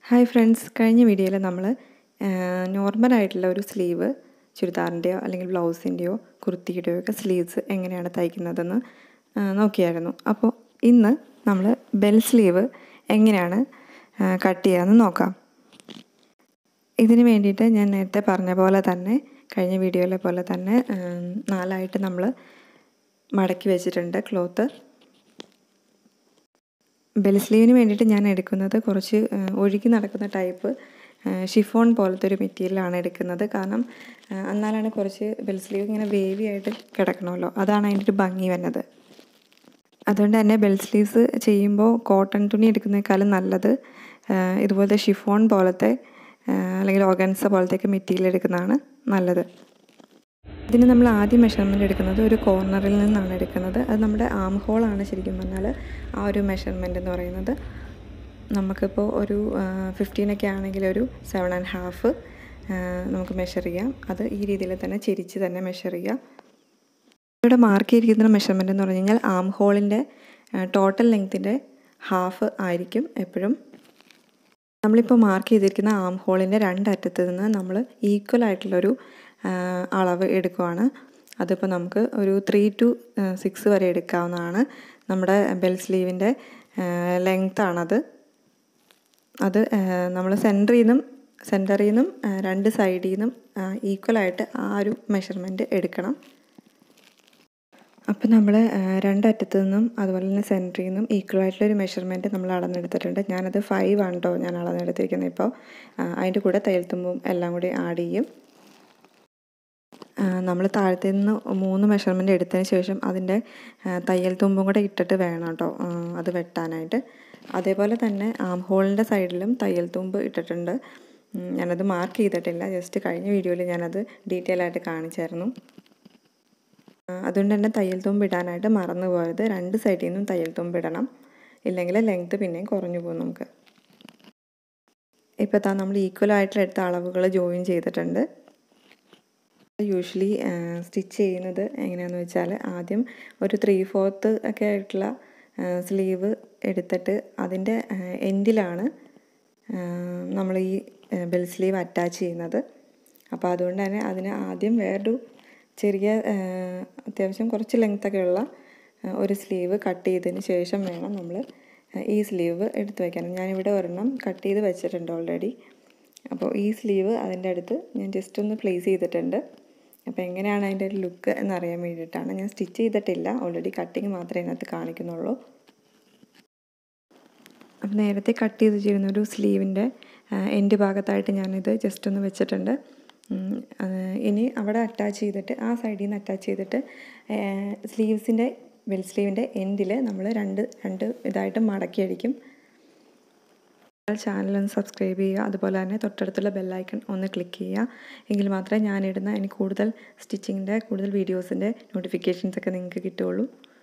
hi friends കഴിഞ്ഞ വീഡിയോയിൽ നമ്മൾ നോർമലായിട്ടുള്ള ഒരു സ്ലീവ് ചുരിദാറിൻ്റെയോ അല്ലെങ്കിൽ ബ്ലൗസിൻ്റെയോ കുർത്തിയുടെയോ ഒക്കെ സ്ലീവ്സ് എങ്ങനെയാണ് തയ്ക്കുന്നതെന്ന് ആ, നോക്കിയായിരുന്നു അപ്പോൾ ഇന്ന് നമ്മൾ ബെൽ സ്ലീവ് എങ്ങനെയാണ് കട്ട് ചെയ്യാമെന്ന് നോക്കാം ഇതിന് വേണ്ടിയിട്ട് ഞാൻ നേരത്തെ പറഞ്ഞ പോലെ തന്നെ കഴിഞ്ഞ വീഡിയോയിലെ പോലെ തന്നെ ഉം, നാലായിട്ട് നമ്മൾ മടക്കി വെച്ചിട്ടുണ്ട് ക്ലോത്ത് ബെൽ സ്ലീവിന് വേണ്ടിയിട്ട് ഞാൻ എടുക്കുന്നത് കുറച്ച് ആ, ഒഴുകി നടക്കുന്ന ടൈപ്പ് ആ, ഷിഫോൺ പോലത്തെ ഒരു മെറ്റീരിയലാണ് എടുക്കുന്നത് കാരണം ആ, എന്നാലാണ് കുറച്ച് ബെൽ സ്ലീവ് ഇങ്ങനെ വേവി ആയിട്ട് കിടക്കണമല്ലോ അതാണ് അതിൻ്റെ ഒരു ഭംഗി വരുന്നത് അതുകൊണ്ട് തന്നെ ബെൽ സ്ലീവ്സ് ചെയ്യുമ്പോൾ കോട്ടൺ തുണി എടുക്കുന്നതിനേക്കാളും നല്ലത് ആ, ഇതുപോലത്തെ ഷിഫോൺ പോലത്തെ ആ, അല്ലെങ്കിൽ ഓർഗൻസ പോലത്തെയൊക്കെ മെറ്റീരിയൽ എടുക്കുന്നതാണ് നല്ലത് ഇതിന് നമ്മൾ ആദ്യം മെഷർമെൻ്റ് എടുക്കുന്നത് ഒരു കോർണറിൽ നിന്നാണ് എടുക്കുന്നത് അത് നമ്മുടെ ആം ഹോളാണ് ശരിക്കും പറഞ്ഞാൽ ആ ഒരു മെഷർമെൻ്റ് എന്ന് പറയുന്നത് നമുക്കിപ്പോൾ ഒരു ഫിഫ്റ്റീനൊക്കെ ആണെങ്കിൽ ഒരു സെവൻ ആൻഡ് ഹാഫ് നമുക്ക് മെഷർ ചെയ്യാം അത് ഈ രീതിയിൽ തന്നെ ചിരിച്ച് തന്നെ മെഷർ ചെയ്യാം ഇവിടെ മാർക്ക് ചെയ്തിരിക്കുന്ന മെഷർമെൻ്റ് എന്ന് പറഞ്ഞു കഴിഞ്ഞാൽ ആം ഹോളിൻ്റെ ടോട്ടൽ ലെങ്ത്തിൻ്റെ ഹാഫ് ആയിരിക്കും എപ്പോഴും നമ്മളിപ്പോൾ മാർക്ക് ചെയ്തിരിക്കുന്ന ആം ഹോളിൻ്റെ രണ്ടറ്റത്ത് നിന്ന് നമ്മൾ ഈക്വൽ ആയിട്ടുള്ളൊരു ആ, അളവ് എടുക്കുവാണ് അതിപ്പോൾ നമുക്ക് ഒരു ത്രീ ടു സിക്സ് വരെ എടുക്കാവുന്നതാണ് നമ്മുടെ ബെൽ സ്ലീവിൻ്റെ ലെങ്ത്താണത് അത് നമ്മൾ സെൻറ്ററിൽ നിന്നും സെൻറ്ററിൽ നിന്നും ആ, രണ്ട് സൈഡിൽ നിന്നും ഈക്വലായിട്ട് ആ ഒരു മെഷർമെൻറ്റ് എടുക്കണം അപ്പോൾ നമ്മൾ രണ്ടറ്റത്തു നിന്നും അതുപോലെ തന്നെ സെൻറ്ററിൽ നിന്നും ഈക്വൽ ആയിട്ടുള്ള ഒരു മെഷർമെൻറ്റ് നമ്മൾ അളന്നെടുത്തിട്ടുണ്ട് ഞാനത് ഫൈവ് ആണ് കേട്ടോ ഞാൻ അളന്നെടുത്തിരിക്കുന്നത് ഇപ്പോൾ അതിൻ്റെ കൂടെ തയ്യൽത്തുമ്പും എല്ലാം കൂടി ആഡ് ചെയ്യും നമ്മൾ താഴത്തെ നിന്ന് മൂന്ന് മെഷർമെൻറ്റ് എടുത്തതിന് ശേഷം അതിൻ്റെ തയ്യൽ തുമ്പും കൂടെ ഇട്ടിട്ട് വേണം കേട്ടോ അത് വെട്ടാനായിട്ട് അതേപോലെ തന്നെ ആം ഹോളിൻ്റെ സൈഡിലും തയ്യൽ തുമ്പ് ഇട്ടിട്ടുണ്ട് ഉം, ഞാനത് മാർക്ക് ചെയ്തിട്ടില്ല ജസ്റ്റ് കഴിഞ്ഞ വീഡിയോയിൽ ഞാനത് ഡീറ്റെയിൽ ആയിട്ട് കാണിച്ചായിരുന്നു ആ, അതുകൊണ്ട് തന്നെ തയ്യൽ തുമ്പ് ഇടാനായിട്ട് മറന്നു പോയത് രണ്ട് സൈഡിൽ നിന്നും തയ്യൽ തുമ്പ് ഇടണം ഇല്ലെങ്കിൽ ലെങ്ത്ത് പിന്നെയും കുറഞ്ഞു പോകും നമുക്ക് ഇപ്പോൾ താ നമ്മൾ ഈക്വൽ ആയിട്ടുള്ള എടുത്ത അളവുകൾ ജോയിൻ ചെയ്തിട്ടുണ്ട് യൂഷ്വലി സ്റ്റിച്ച് ചെയ്യുന്നത് എങ്ങനെയാണെന്ന് വെച്ചാൽ ആദ്യം ഒരു ത്രീ ഫോർത്ത് ഒക്കെ ആയിട്ടുള്ള സ്ലീവ് എടുത്തിട്ട് അതിൻ്റെ എൻഡിലാണ് നമ്മൾ ഈ ബെൽ സ്ലീവ് അറ്റാച്ച് ചെയ്യുന്നത് അപ്പോൾ അതുകൊണ്ട് തന്നെ അതിന് ആദ്യം വേറൊരു ചെറിയ ആ, അത്യാവശ്യം കുറച്ച് ലെങ്ത്തൊക്കെ ഉള്ള ആ, ഒരു സ്ലീവ് കട്ട് ചെയ്തതിന് ശേഷം വേണം നമ്മൾ ഈ സ്ലീവ് എടുത്ത് വയ്ക്കാൻ ഞാനിവിടെ ഒരെണ്ണം കട്ട് ചെയ്ത് വെച്ചിട്ടുണ്ട് ഓൾറെഡി അപ്പോൾ ഈ സ്ലീവ് അതിൻ്റെ അടുത്ത് ഞാൻ ജസ്റ്റ് ഒന്ന് പ്ലേസ് ചെയ്തിട്ടുണ്ട് അപ്പോൾ എങ്ങനെയാണ് അതിൻ്റെ ഒരു ലുക്ക് എന്നറിയാൻ വേണ്ടിയിട്ടാണ് ഞാൻ സ്റ്റിച്ച് ചെയ്തിട്ടില്ല ഓൾറെഡി കട്ടിങ് മാത്രമേ ഇതിനകത്ത് കാണിക്കുന്നുള്ളൂ അപ്പം നേരത്തെ കട്ട് ചെയ്ത് വെച്ചിരുന്ന ഒരു സ്ലീവിൻ്റെ എൻ്റെ ഭാഗത്തായിട്ട് ഞാനിത് ജസ്റ്റ് ഒന്ന് വെച്ചിട്ടുണ്ട് ഉം, അത് ഇനി അവിടെ അറ്റാച്ച് ചെയ്തിട്ട് ആ സൈഡിൽ നിന്ന് അറ്റാച്ച് ചെയ്തിട്ട് സ്ലീവ്സിൻ്റെ വെൽ സ്ലീവിൻ്റെ എൻഡിൽ നമ്മൾ രണ്ട് രണ്ട് ഇതായിട്ട് മടക്കി അടിക്കും ചാനൽ ഒന്ന് സബ്സ്ക്രൈബ് ചെയ്യുക അതുപോലെ തന്നെ തൊട്ടടുത്തുള്ള ബെല്ലൈക്കൺ ഒന്ന് ക്ലിക്ക് ചെയ്യുക എങ്കിൽ മാത്രമേ ഞാനിടുന്ന എനിക്ക് കൂടുതൽ സ്റ്റിച്ചിങ്ങിൻ്റെ കൂടുതൽ വീഡിയോസിൻ്റെ നോട്ടിഫിക്കേഷൻസ് ഒക്കെ നിങ്ങൾക്ക് കിട്ടുകയുള്ളൂ